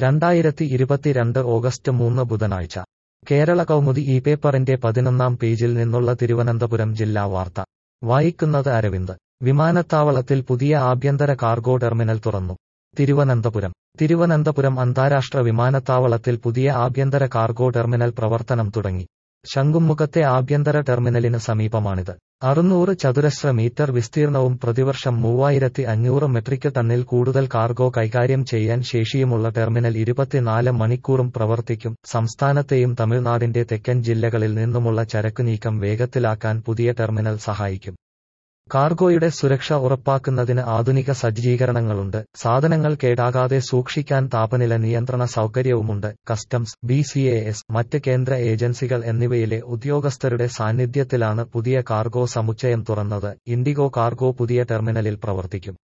രണ്ടായിരത്തി ഇരുപത്തിരണ്ട് ഓഗസ്റ്റ് മൂന്ന് ബുധനാഴ്ച കേരള കൗമുദി ഈ പേപ്പറിന്റെ പതിനൊന്നാം പേജിൽ നിന്നുള്ള തിരുവനന്തപുരം ജില്ലാ വാർത്ത വായിക്കുന്നത് അരവിന്ദ് വിമാനത്താവളത്തിൽ പുതിയ ആഭ്യന്തര കാർഗോ ടെർമിനൽ തുറന്നു തിരുവനന്തപുരം തിരുവനന്തപുരം അന്താരാഷ്ട്ര വിമാനത്താവളത്തിൽ പുതിയ ആഭ്യന്തര കാർഗോ ടെർമിനൽ പ്രവർത്തനം തുടങ്ങി ശംഖുമുഖത്തെ ആഭ്യന്തര ടെർമിനലിന് സമീപമാണിത് അറുന്നൂറ് ചതുരശ്ര മീറ്റർ വിസ്തീർണവും പ്രതിവർഷം മൂവായിരത്തി അഞ്ഞൂറ് മെട്രിക് ടണ്ണിൽ കൂടുതൽ കാർഗോ കൈകാര്യം ചെയ്യാൻ ശേഷിയുമുള്ള ടെർമിനൽ ഇരുപത്തിനാല് മണിക്കൂറും പ്രവർത്തിക്കും സംസ്ഥാനത്തെയും തമിഴ്നാടിന്റെ തെക്കൻ ജില്ലകളിൽ നിന്നുമുള്ള ചരക്ക് നീക്കം വേഗത്തിലാക്കാൻ പുതിയ ടെർമിനൽ സഹായിക്കും കാർഗോയുടെ സുരക്ഷ ഉറപ്പാക്കുന്നതിന് ആധുനിക സജ്ജീകരണങ്ങളുണ്ട് സാധനങ്ങൾ കേടാകാതെ സൂക്ഷിക്കാൻ താപനില നിയന്ത്രണ സൗകര്യവുമുണ്ട് customs B C A S മറ്റ് കേന്ദ്ര ഏജൻസികൾ എന്നിവയിലെ ഉദ്യോഗസ്ഥരുടെ സാന്നിധ്യത്തിലാണ് പുതിയ കാർഗോ സമുച്ചയം തുറന്നത് ഇൻഡിഗോ കാർഗോ പുതിയ ടെർമിനലിൽ പ്രവർത്തിക്കും